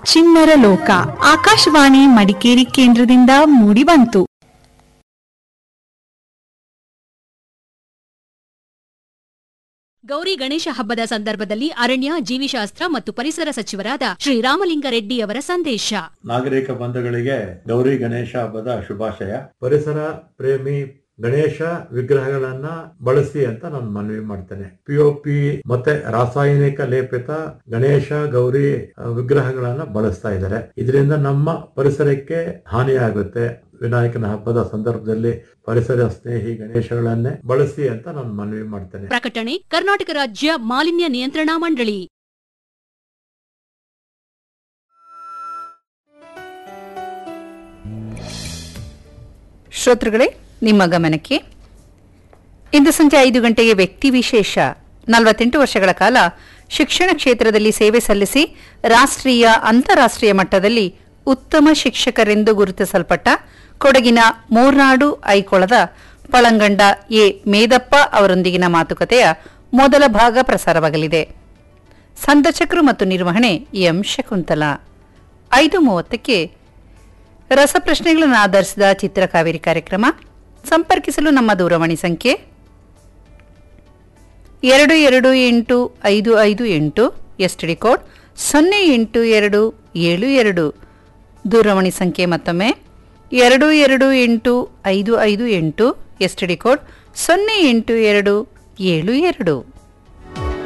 ಚಿಣ್ಣರ ಲೋಕ ಆಕಾಶವಾಣಿ ಮಡಿಕೇರಿ ಕೇಂದ್ರದಿಂದ ಮೂಡಿಬಂತು ಗೌರಿ ಗಣೇಶ ಹಬ್ಬದ ಸಂದರ್ಭದಲ್ಲಿ ಅರಣ್ಯ ಜೀವಿಶಾಸ್ತ್ರ ಮತ್ತು ಪರಿಸರ ಸಚಿವರಾದ ಶ್ರೀರಾಮಲಿಂಗಾರೆಡ್ಡಿ ಅವರ ಸಂದೇಶ ನಾಗರಿಕ ಬಂಧುಗಳಿಗೆ ಗೌರಿ ಗಣೇಶ ಹಬ್ಬದ ಶುಭಾಶಯ ಪರಿಸರ ಪ್ರೇಮಿ ಗಣೇಶ ವಿಗ್ರಹಗಳನ್ನ ಬಳಸಿ ಅಂತ ನಾನು ಮನವಿ ಮಾಡ್ತೇನೆ ಪಿಒಪಿ ಮತ್ತೆ ರಾಸಾಯನಿಕ ಲೇಪಿತ ಗಣೇಶ ಗೌರಿ ಆ, ವಿಗ್ರಹಗಳನ್ನ ಬಳಸ್ತಾ ಇದ್ದಾರೆ ಇದರಿಂದ ನಮ್ಮ ಪರಿಸರಕ್ಕೆ ಹಾನಿಯಾಗುತ್ತೆ ವಿನಾಯಕನ ಹಬ್ಬದ ಸಂದರ್ಭದಲ್ಲಿ ಪರಿಸರ ಸ್ನೇಹಿ ಗಣೇಶಗಳನ್ನೇ ಬಳಸಿ ಅಂತ ನಾನು ಮನವಿ ಮಾಡ್ತೇನೆ ಪ್ರಕಟಣೆ ಕರ್ನಾಟಕ ರಾಜ್ಯ ಮಾಲಿನ್ಯ ನಿಯಂತ್ರಣಾ ಮಂಡಳಿ ಶ್ರೋತೃಗಳೇ ನಿಮ್ಮ ಗಮನಕ್ಕೆ ಇಂದು ಸಂಜೆ ಐದು ಗಂಟೆಗೆ ವ್ಯಕ್ತಿ ವಿಶೇಷ ನಲವತ್ತೆಂಟು ವರ್ಷಗಳ ಕಾಲ ಶಿಕ್ಷಣ ಕ್ಷೇತ್ರದಲ್ಲಿ ಸೇವೆ ಸಲ್ಲಿಸಿ ರಾಷ್ಟ್ರೀಯ ಅಂತಾರಾಷ್ಟ್ರೀಯ ಮಟ್ಟದಲ್ಲಿ ಉತ್ತಮ ಶಿಕ್ಷಕರೆಂದು ಗುರುತಿಸಲ್ಪಟ್ಟ ಕೊಡಗಿನ ಮೂರ್ನಾಡು ಐಕೊಳದ ಪಳಂಗಂಡ ಎ ಮೇದಪ್ಪ ಅವರೊಂದಿಗಿನ ಮಾತುಕತೆಯ ಮೊದಲ ಭಾಗ ಪ್ರಸಾರವಾಗಲಿದೆ ಸಂದರ್ಶಕರು ಮತ್ತು ನಿರ್ವಹಣೆ ಎಂ ಶಕುಂತಲಾ ಐದು ಮೂವತ್ತಕ್ಕೆ ರಸಪ್ರಶ್ನೆಗಳನ್ನು ಆಧರಿಸಿದ ಚಿತ್ರಕಾವೇರಿ ಕಾರ್ಯಕ್ರಮ ಸಂಪರ್ಕಿಸಲು ನಮ್ಮ ದೂರವಾಣಿ ಸಂಖ್ಯೆ ಎರಡು ಎರಡು ಎಂಟು ಐದು ಐದು ಎಂಟು ಎಸ್ಟಿಡಿ ಕೋಡ್ ಸೊನ್ನೆ ಎಂಟು ಎರಡು ಏಳು ಎರಡು ದೂರವಾಣಿ ಸಂಖ್ಯೆ ಮತ್ತೊಮ್ಮೆ ಎರಡು ಎರಡು ಎಂಟು ಐದು ಐದು ಎಂಟು ಎಸ್ಟಿಡಿ ಕೋಡ್ ಸೊನ್ನೆ ಎಂಟು ಎರಡು ಏಳು ಎರಡು